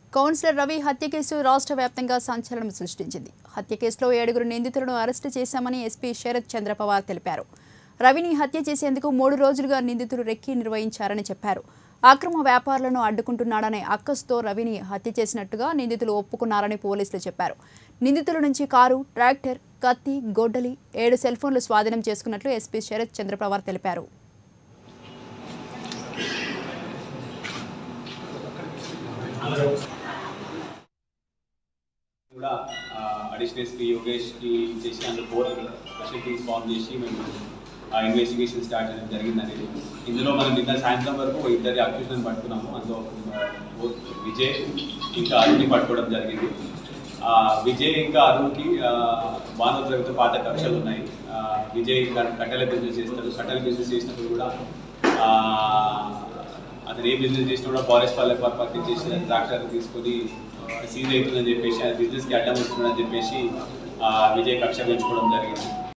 councillor Ravi హత్య case రాష్ట్ర వ్యాప్తంగా సంచలనం సృష్టించింది హత్య కేసులో ఏడుగురు నిందితులను అరెస్టు చేశామని ఎస్పీ శరత్ చంద్ర పవార్ తెలిపారు రవిని హత్య చేసేందుకు మూడు రోజులుగా నిందితులు రెక్కి నిర్వహించారని చెప్పారు అక్రమ వ్యాపారులను అడ్డుకుంటున్నాడనే అక్కసుతో రవిని హత్య చేసినట్టుగా నిందితులు ఒప్పుకున్నారని పోలీసులు చెప్పారు నిందితుల నుంచి కారు ట్రాక్టర్ కత్తి గొడ్డలి ఏడు సెల్ ఫోన్లు స్వాధీనం చేసుకున్నట్లు ఎస్పీ శరత్ చంద్రపవార్ తెలిపారు కూడా అడిషనల్ ఎస్పీ యోగేష్కి చేసి అందులో ఫోర్ స్పెషల్ టీమ్స్ ఫామ్ చేసి మేము ఇన్వెస్టిగేషన్ స్టార్ట్ చేయడం జరిగిందండి ఇందులో మనం నిన్న సాయంత్రం వరకు ఒక ఇద్దరి అక్యూషన్ పట్టుకున్నాము అందులో both విజయ్ ఇంకా అరుణ్ని పట్టుకోవడం జరిగింది ఆ, విజయ్ ఇంకా అరుణ్కి బాణోద్రవితో పాత కక్షలు ఉన్నాయి ఆ, విజయ్ క- కట్టెల బిజినెస్ చేస్తాడు కట్టెల బిజినెస్ చేసినప్పుడు కూడా ఆ, అతను ఏ బిజినెస్ చేసినా కూడా ఫారెస్ట్ వాళ్ళ పర్పస్ చేసి ట్రాక్టర్ తీసుకొని సీజ్ అవుతుందని చెప్పేసి ఆ బిజినెస్కి అడ్డం వస్తుందని చెప్పేసి ఆ, విజయ్ కక్ష పెంచుకోవడం జరిగింది